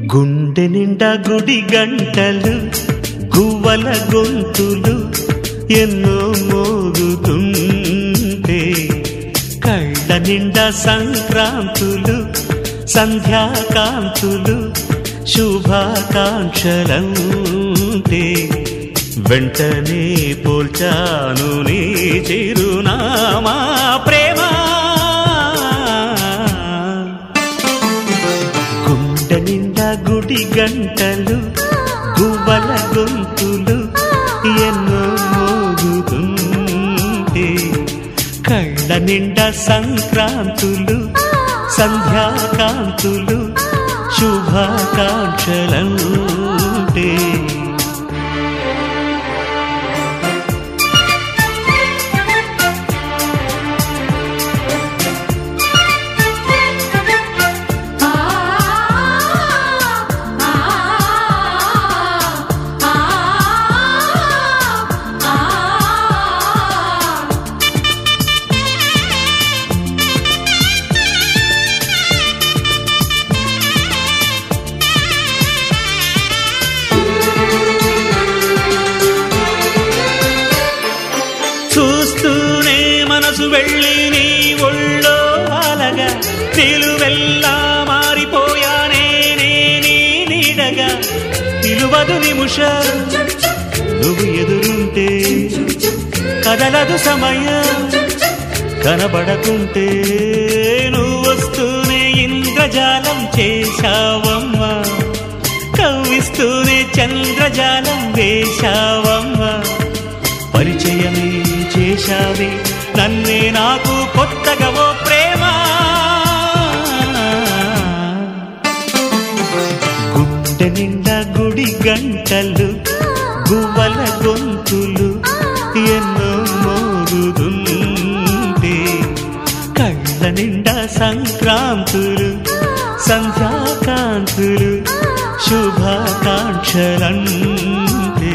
గుండె నిండా గుడి గంటలు గువ్వల గొంతులు ఎన్నో మోగుతుంటే కళ్ళ నిండా సంక్రాంతులు సంధ్యాకాంతులు శుభాకాంక్షలంటే వెంటనే పోల్చాను నీ చిరునామా ప్రేమ గుండె నిండా గుడి గంటలు గువ్వల గొంతులు ఎన్నో మోగుతుంటే కళ్ళ నిండా సంక్రాంతులు సంధ్యాకాంతులు శుభాకాంక్షలంటే ఆ ఆ ఆ చూస్తూనే మనసు వెళ్ళి నీ ఒళ్ళో అలగా నిలువెల్లా మారిపోయానే నే నీ నీడగా నిలువదు నిముష నువ్వు ఎదురుంటే కదలదు సమయం కనబడకుంటే నువ్వు వస్తూనే ఇంద్రజాలం చేశావమ్మా కవ్విస్తూనే చంద్రజాలం వేశావమ్మా పరిచయమే చేశావే నన్నే నాకు కొత్తగా ఓ ప్రేమ గుండె నిండా గుడి గంటలు గువ్వల గొంతులు ఎన్నో మోగుతుంటే కళ్ళ నిండా సంక్రాంతులు సంధ్యాకాంతులు శుభాకాంక్షలంటే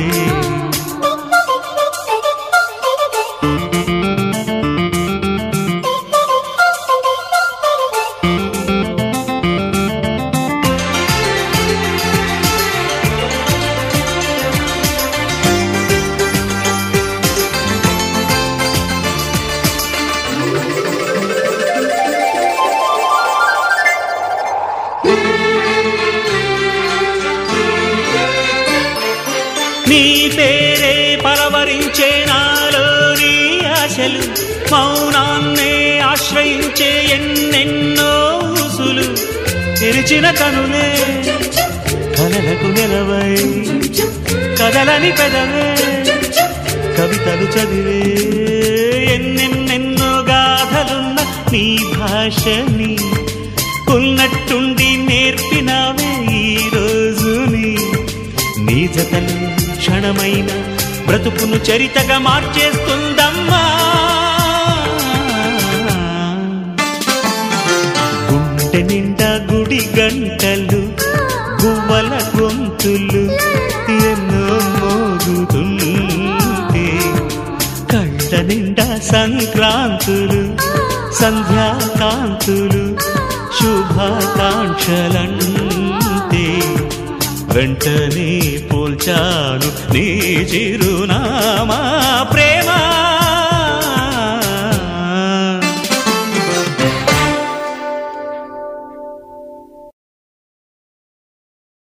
నీ పేరే పరవరించే నాలోని ఆశలు మౌనాన్నే ఆశ్రయించే ఎన్నెన్నో ఊసులు తెరిచిన కనులే కలలకు నిలవై కదలని పెదవే కవితలు చదివే ఎన్నెన్నెన్నో గాథలున్న నీ భాషని ఉన్నట్టుండి నేర్పినావే ఈ రోజుని నీ జతలు క్షణమైన బ్రతుకును చరితగా మార్చేస్తుందమ్మా గుండె నిండా గుడి గంటలు గువ్వల గొంతులు ఎన్నో మోగుతుంటే కళ్ళ నిండా సంక్రాంతులు సంధ్యాకాంతులు శుభాకాంక్షలంటే వెంటనే పోల్చాను నీ చిరునామా